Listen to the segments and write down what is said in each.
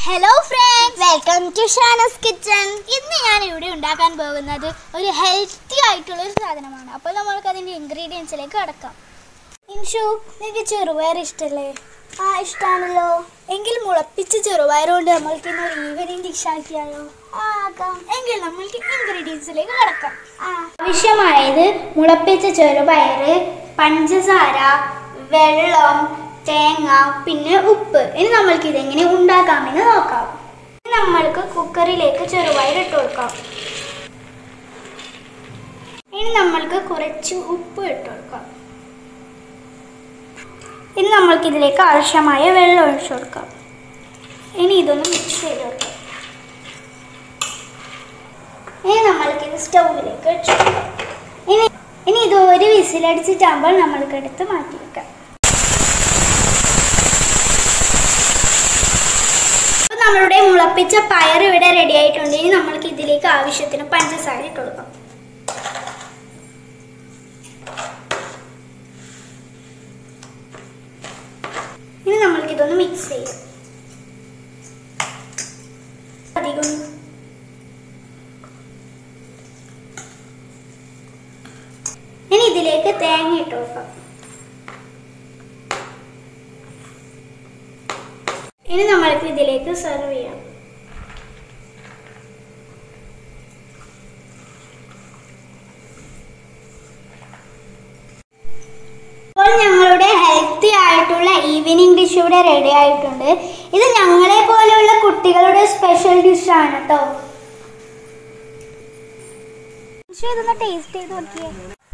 hello friends welcome to Shanas kitchen ഇന്ന് ഞാൻ ഇവിടെ ഉണ്ടാക്കാൻ പോകുന്നത് ഒരു ഹെൽത്തി ആയിട്ടുള്ള ഒരു സാധനമാണ് അപ്പോൾ നമ്മൾക്ക് അതിൻ്റെ ഇൻഗ്രീഡിയൻസിലേക്ക് കടക്കാം ഇൻഷു നിനക്ക് ചെറുപയർ ഇഷ്ടല്ലേ ആ ഇഷ്ടമാണല്ലോ എങ്കിൽ മുളപ്പിച്ച ചെറുപയർ കൊണ്ട് നമ്മൾക്ക് ഇന്ന് ഒരു ഈവനിങ് ഡിഷ് ആക്കിയാലോ ആകാം എങ്കിൽ നമ്മൾക്ക് ഇൻഗ്രീഡിയൻസിലേക്ക് കടക്കാം ആവശ്യമായത് മുളപ്പിച്ച ചെറുപയർ പഞ്ചസാര വെള്ളം തേങ്ങ പിന്നെ ഉപ്പ് ഇനി നമ്മൾക്ക് ഇതെങ്ങനെ ഉണ്ടാക്കാമെന്ന് നോക്കാം ഇനി നമ്മൾക്ക് കുക്കറിലേക്ക് ചെറുപയർ ഇട്ട് കൊടുക്കാം ഇനി നമ്മൾക്ക് കുറച്ച് ഉപ്പ് ഇട്ട് കൊടുക്കാം ഇനി നമ്മൾക്ക് ഇതിലേക്ക് ആവശ്യമായ വെള്ളം ഒഴിച്ചു കൊടുക്കാം ഇനി ഇതൊന്ന് മിക്സ് ചെയ്ത് കൊടുക്കാം ഇനി നമ്മൾക്ക് ഇത് സ്റ്റൗവിലേക്ക് വെച്ചു കൊടുക്കാം ഇനി ഇനി ഇത് ഒരു വിസിലടിച്ചിട്ടാകുമ്പോൾ നമ്മൾക്ക് എടുത്ത് മാറ്റി വെക്കാം അപ്പോൾ നമ്മളുടെ മുളപ്പിച്ച പയർ ഇവിടെ റെഡി ആയിട്ടുണ്ട് ഇനി നമ്മൾക്ക് ഇതിലേക്ക് ആവശ്യത്തിന് പഞ്ചസാര ഇട്ട് കൊടുക്കാം ഇനി നമ്മൾക്ക് ഇതൊന്ന് മിക്സ് ചെയ്യാം അധികം ഇനി ഇതിലേക്ക് തേങ്ങ ഇട്ട് കൊടുക്കാം ഇനി നമ്മൾക്ക് ഇതിലേക്ക് സെർവ് ചെയ്യാം ഇപ്പോൾ ഞങ്ങളുടെ ഹെൽത്തി ആയിട്ടുള്ള ഈവനിങ് ഡിഷ് ഇവിടെ റെഡി ആയിട്ടുണ്ട് ഇത് ഞങ്ങളെ പോലെയുള്ള കുട്ടികളുടെ സ്പെഷ്യൽ ഡിഷാണ് കേട്ടോ ഇതൊന്ന് ടേസ്റ്റ് ചെയ്ത് നോക്കിയേ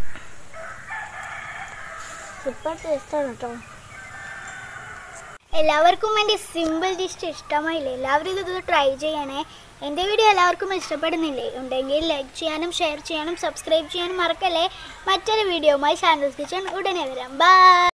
സൂപ്പർ ടേസ്റ്റാണ് കേട്ടോ എല്ലാവർക്കും എൻ്റെ സിമ്പിൾ ഡിഷ് ഇഷ്ടമായില്ലേ എല്ലാവരും ഇത് ട്രൈ ചെയ്യണേ എൻ്റെ വീഡിയോ എല്ലാവർക്കും ഇഷ്ടപ്പെടുന്നില്ലേ ഉണ്ടെങ്കിൽ ലൈക്ക് ചെയ്യാനും ഷെയർ ചെയ്യാനും സബ്സ്ക്രൈബ് ചെയ്യാനും മറക്കല്ലേ മറ്റൊരു വീഡിയോയുമായി ചാനൽ കിച്ചൺ ഉടനെ വരാം ബൈ